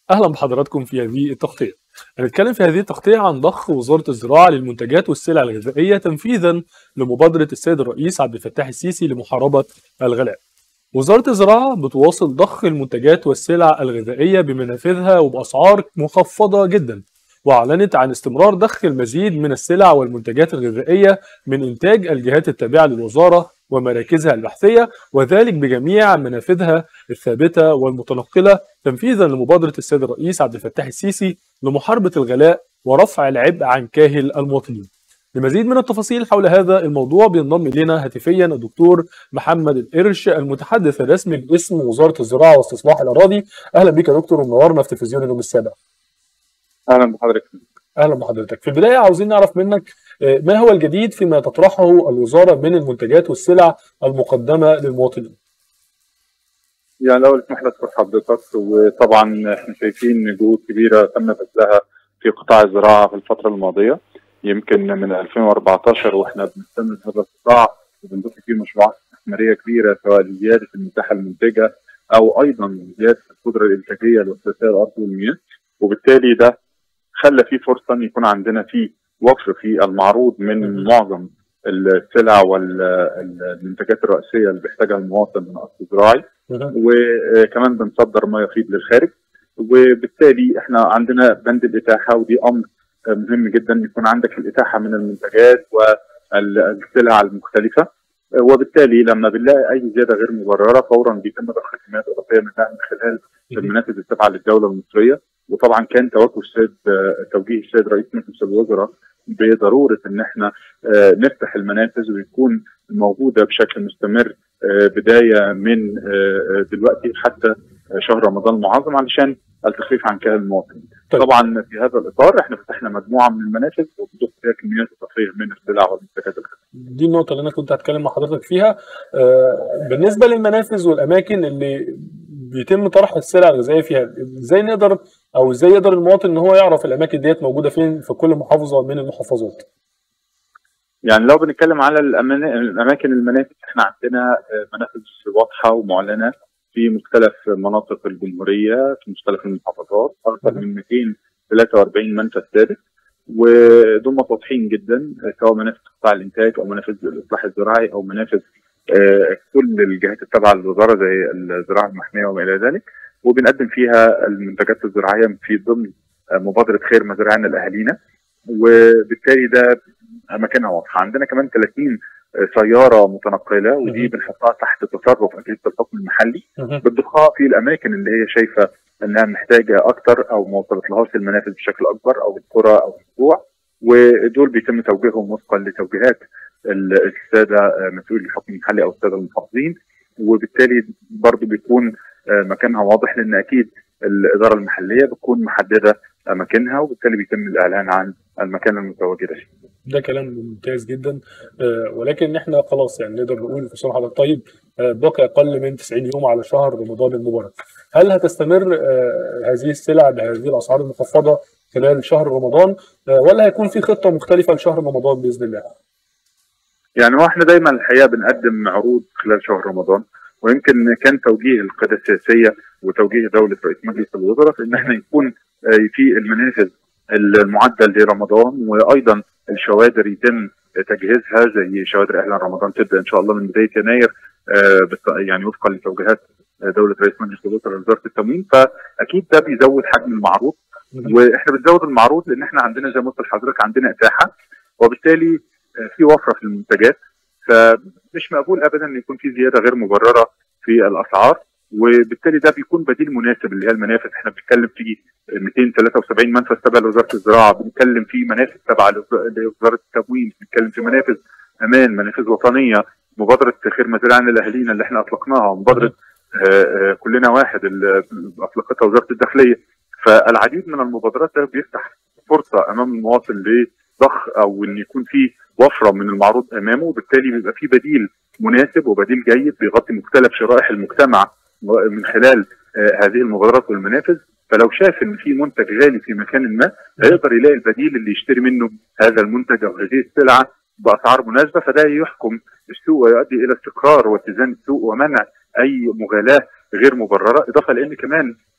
أهلا بحضراتكم في هذه التغطية. هنتكلم في هذه التغطية عن ضخ وزارة الزراعة للمنتجات والسلع الغذائية تنفيذا لمبادرة السيد الرئيس عبد الفتاح السيسي لمحاربة الغلاء. وزارة الزراعة بتواصل ضخ المنتجات والسلع الغذائية بمنافذها وبأسعار مخفضة جدا. وأعلنت عن استمرار ضخ المزيد من السلع والمنتجات الغذائية من إنتاج الجهات التابعة للوزارة ومراكزها البحثية وذلك بجميع منافذها الثابتة والمتنقلة تنفيذا لمبادرة السيد الرئيس عبد الفتاح السيسي لمحاربة الغلاء ورفع العبء عن كاهل المواطنين. لمزيد من التفاصيل حول هذا الموضوع بينضم الينا هاتفيا الدكتور محمد القرش المتحدث الرسمي باسم وزاره الزراعه واستصلاح الاراضي اهلا بك يا دكتور ومنورنا في تلفزيون اليوم السابع اهلا بحضرتك اهلا بحضرتك في البدايه عاوزين نعرف منك ما هو الجديد فيما تطرحه الوزاره من المنتجات والسلع المقدمه للمواطنين يعني الاول اسمح لي اشكر حضرتك وطبعا احنا شايفين جهود كبيره تم بذلها في قطاع الزراعه في الفتره الماضيه يمكن من 2014 واحنا بنستمر هذا القطاع وبنضيف فيه مشروعات استثماريه كبيره سواء لزياده المساحه المنتجه او ايضا زياده القدره الانتاجيه لوحدات الارض والمياه وبالتالي ده خلى في فرصه ان يكون عندنا في وفر في المعروض من معظم السلع والمنتجات الرئيسيه اللي بيحتاجها المواطن من اصل زراعي وكمان بنصدر ما يفيض للخارج وبالتالي احنا عندنا بند الاتاحه ودي امر مهم جدا يكون عندك الاتاحه من المنتجات والسلع المختلفه وبالتالي لما بنلاقي اي زياده غير مبرره فورا بيتم ضخ كميات اضافيه منها من خلال المنافذ التابعه للدوله المصريه وطبعا كان توجه السيد توجيه السيد رئيس مجلس الوزراء بضروره ان احنا نفتح المنافذ ويكون موجوده بشكل مستمر بدايه من دلوقتي حتى شهر رمضان المعظم علشان التخفيف عن كاهل المواطن. طيب. طبعا في هذا الاطار احنا فتحنا مجموعه من المنافذ وبتضخ فيها كميات اضافيه من السلع والمنتجات الغذائيه. دي النقطه اللي انا كنت هتكلم مع حضرتك فيها بالنسبه للمنافذ والاماكن اللي بيتم طرح السلع الغذائيه فيها ازاي نقدر او ازاي يقدر المواطن ان هو يعرف الاماكن ديت موجوده فين في كل محافظه من المحافظات يعني لو بنتكلم على الاماكن المنافذ احنا عندنا منافذ واضحه ومعلنه في مختلف مناطق الجمهوريه في مختلف المحافظات اكثر من 243 منفذ ثابت ودول واضحين جدا سواء منافذ قطاع الانتاج او منافذ الاصلاح الزراعي او منافذ آه كل الجهات التابعه للوزاره زي الزراعه المحميه وما الى ذلك وبنقدم فيها المنتجات الزراعيه في ضمن آه مبادره خير مزارعنا لاهالينا وبالتالي ده مكانها واضحه عندنا كمان 30 سياره متنقله ودي بنحطها تحت تصرف اجهزه الحكم المحلي بتضخها في الاماكن اللي هي شايفه انها محتاجه اكتر او ما وصلتلهاش المنافذ بشكل اكبر او القرى او الفروع ودول بيتم توجيههم وفقا لتوجيهات الساده مسؤولي الحكم المحلي او الساده المحافظين وبالتالي برضه بيكون مكانها واضح لان اكيد الاداره المحليه بتكون محدده اماكنها وبالتالي بيتم الاعلان عن المكان المتواجده فيه. ده كلام ممتاز جدا آه ولكن احنا خلاص يعني نقدر نقول في صراحه طيب آه باقي اقل من 90 يوم على شهر رمضان المبارك. هل هتستمر آه هذه السلع بهذه الاسعار المخفضه خلال شهر رمضان ولا هيكون في خطه مختلفه لشهر رمضان باذن الله؟ يعني هو احنا دايما الحقيقه بنقدم عروض خلال شهر رمضان ويمكن كان توجيه القياده السياسيه وتوجيه دوله رئيس مجلس الوزراء في ان احنا يكون في المنافذ المعدل لرمضان وايضا الشوادر يتم تجهيزها زي شوادر اعلان رمضان تبدا ان شاء الله من بدايه يناير يعني وفقا لتوجيهات دوله رئيس مجلس الوزراء لوزاره التموين فاكيد ده بيزود حجم المعروض واحنا بنزود المعروض لان احنا عندنا زي ما قلت لحضرتك عندنا اتاحه وبالتالي في وفره في المنتجات فمش مقبول ابدا ان يكون في زياده غير مبرره في الاسعار وبالتالي ده بيكون بديل مناسب اللي هي المنافذ احنا بنتكلم في 273 منفذ تبع لوزاره الزراعه بنتكلم في منافذ تبع لوزاره التموين بنتكلم في منافذ امان منافذ وطنيه مبادره خير مزارعنا لاهالينا اللي احنا اطلقناها مبادره آآ آآ كلنا واحد اللي اطلقتها وزاره الداخليه فالعديد من المبادرات ده بيفتح فرصه امام المواطن لضخ او ان يكون في وفره من المعروض امامه وبالتالي بيبقى في بديل مناسب وبديل جيد بيغطي مختلف شرائح المجتمع من خلال هذه المبادرات والمنافذ فلو شاف ان في منتج غالي في مكان ما هيقدر يلاقي البديل اللي يشتري منه هذا المنتج او هذه السلعه باسعار مناسبه فده يحكم السوق ويؤدي الى استقرار واتزان السوق ومنع اي مغالاه غير مبرره اضافه لان كمان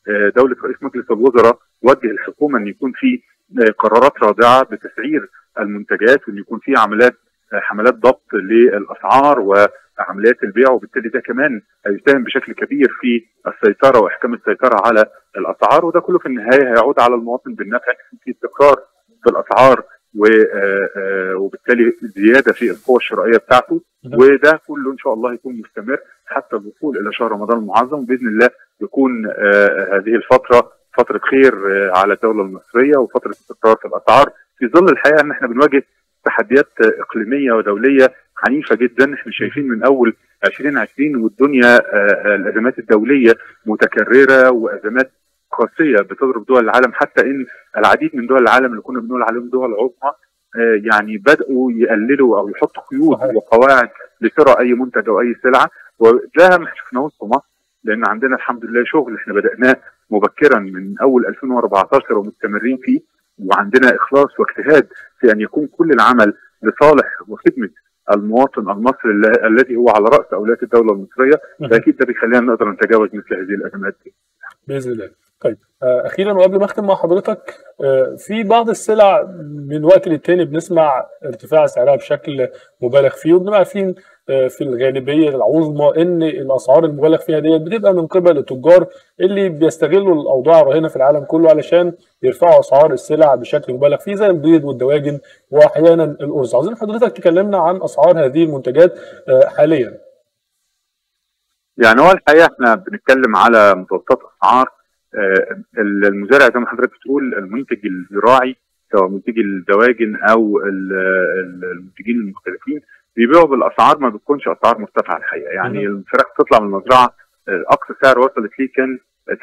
آه، دوله رئيس مجلس الوزراء وجه الحكومه ان يكون في آه، قرارات رادعه بتسعير المنتجات وان يكون في عمليات آه، حملات ضبط للاسعار وعمليات البيع وبالتالي ده كمان هيساهم بشكل كبير في السيطره واحكام السيطره على الاسعار وده كله في النهايه هيعود على المواطن بالنفع في استقرار في الاسعار و- آه، آه، وبالتالي زياده في القوه الشرائيه بتاعته نعم. وده كله ان شاء الله يكون مستمر حتى الوصول الى شهر رمضان المعظم وباذن الله يكون آه، هذه الفتره فتره خير آه، على الدوله المصريه وفتره استقرار في الاسعار في ظل الحقيقه ان احنا بنواجه تحديات آه، اقليميه ودوليه عنيفه جدا احنا شايفين من اول 2020 والدنيا آه، آه، الازمات الدوليه متكرره وازمات قاسيه بتضرب دول العالم حتى ان العديد من دول العالم اللي كنا بنقول عليهم دول عظمى آه، يعني بداوا يقللوا او يحطوا قيود صحيح. وقواعد لشراء اي منتج او اي سلعه وده ما شفناهوش في مصر لان عندنا الحمد لله شغل احنا بداناه مبكرا من اول 2014 ومستمرين فيه وعندنا اخلاص واجتهاد في ان يكون كل العمل لصالح وخدمه المواطن المصري الل- الذي هو على راس اولويات الدوله المصريه فاكيد ده بيخلينا نقدر نتجاوز مثل هذه الازمات دي. باذن الله طيب آه، اخيرا وقبل ما اختم مع حضرتك آه، في بعض السلع من وقت للتاني بنسمع ارتفاع سعرها بشكل مبالغ فيه وبنبقى عارفين آه، في الغالبيه العظمى ان الاسعار المبالغ فيها ديت بتبقى من قبل التجار اللي بيستغلوا الاوضاع الراهنه في العالم كله علشان يرفعوا اسعار السلع بشكل مبالغ فيه زي البيض والدواجن واحيانا الارز عاوزين حضرتك تكلمنا عن اسعار هذه المنتجات آه، حاليا يعني هو الحقيقه احنا بنتكلم على متوسطات اسعار آه، المزارع زي ما حضرتك بتقول المنتج الزراعي سواء منتجي الدواجن او ال- ال- المنتجين المختلفين بيبيعوا بالاسعار ما بتكونش اسعار مرتفعه الحقيقه يعني الفراخ بتطلع من المزرعه آه، اقصى سعر وصلت ليه كان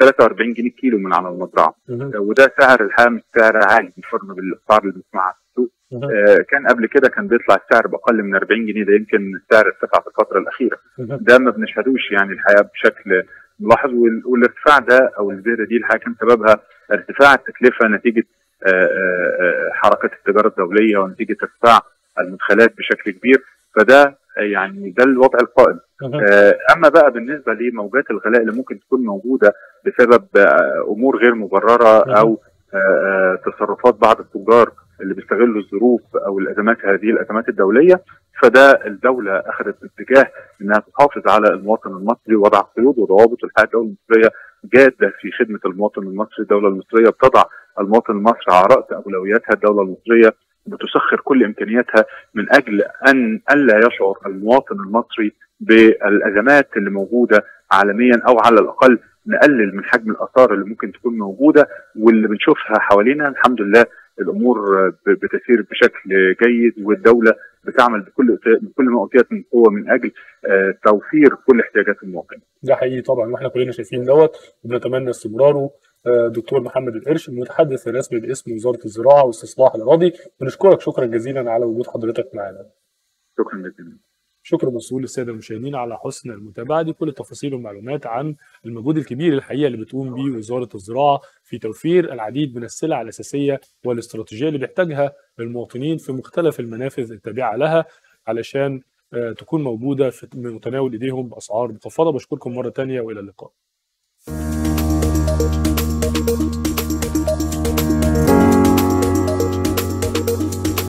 43 جنيه كيلو من على المزرعه مهم. وده سعر الحقيقه مش سعر عالي مقارنه بالاسعار اللي بنسمعها في السوق مهم. آه، كان قبل كده كان بيطلع السعر باقل من 40 جنيه ده يمكن السعر ارتفع في الفتره الاخيره مهم. ده ما بنشهدوش يعني الحقيقه بشكل ملاحظ وال- والارتفاع ده او الزياده دي الحقيقه كان سببها ارتفاع التكلفه نتيجه آه، آه، آه، حركات التجاره الدوليه ونتيجه ارتفاع المدخلات بشكل كبير فده آه، يعني ده الوضع القائم مهم. آه، اما بقى بالنسبه لموجات الغلاء اللي ممكن تكون موجوده بسبب آه، امور غير مبرره او آه، آه، تصرفات بعض التجار اللي بيستغلوا الظروف او الازمات هذه الازمات الدوليه فده الدوله اخذت اتجاه انها تحافظ على المواطن المصري ووضع قيود وضوابط والحقيقه الدوله المصريه جاده في خدمه المواطن المصري، الدوله المصريه بتضع المواطن المصري على راس اولوياتها، الدوله المصريه بتسخر كل امكانياتها من اجل ان الا يشعر المواطن المصري بالازمات اللي موجوده عالميا او على الاقل نقلل من حجم الاثار اللي ممكن تكون موجوده واللي بنشوفها حوالينا الحمد لله الامور ب- بتسير بشكل جيد والدوله بتعمل بكل بكل ما اوتيت من قوه من اجل آه، توفير كل احتياجات المواطن. ده حقيقي طبعا واحنا كلنا شايفين دوت وبنتمنى استمراره آه، دكتور محمد القرش المتحدث الرسمي باسم وزاره الزراعه والاستصلاح الاراضي بنشكرك شكرا جزيلا على وجود حضرتك معنا شكرا جزيلا. شكر موصول للساده المشاهدين على حسن المتابعه دي كل التفاصيل والمعلومات عن المجهود الكبير الحقيقه اللي بتقوم بيه وزاره الزراعه في توفير العديد من السلع الاساسيه والاستراتيجيه اللي بيحتاجها المواطنين في مختلف المنافذ التابعه لها علشان آه، تكون موجوده في متناول ايديهم باسعار مخفضه بشكركم مره تانية والى اللقاء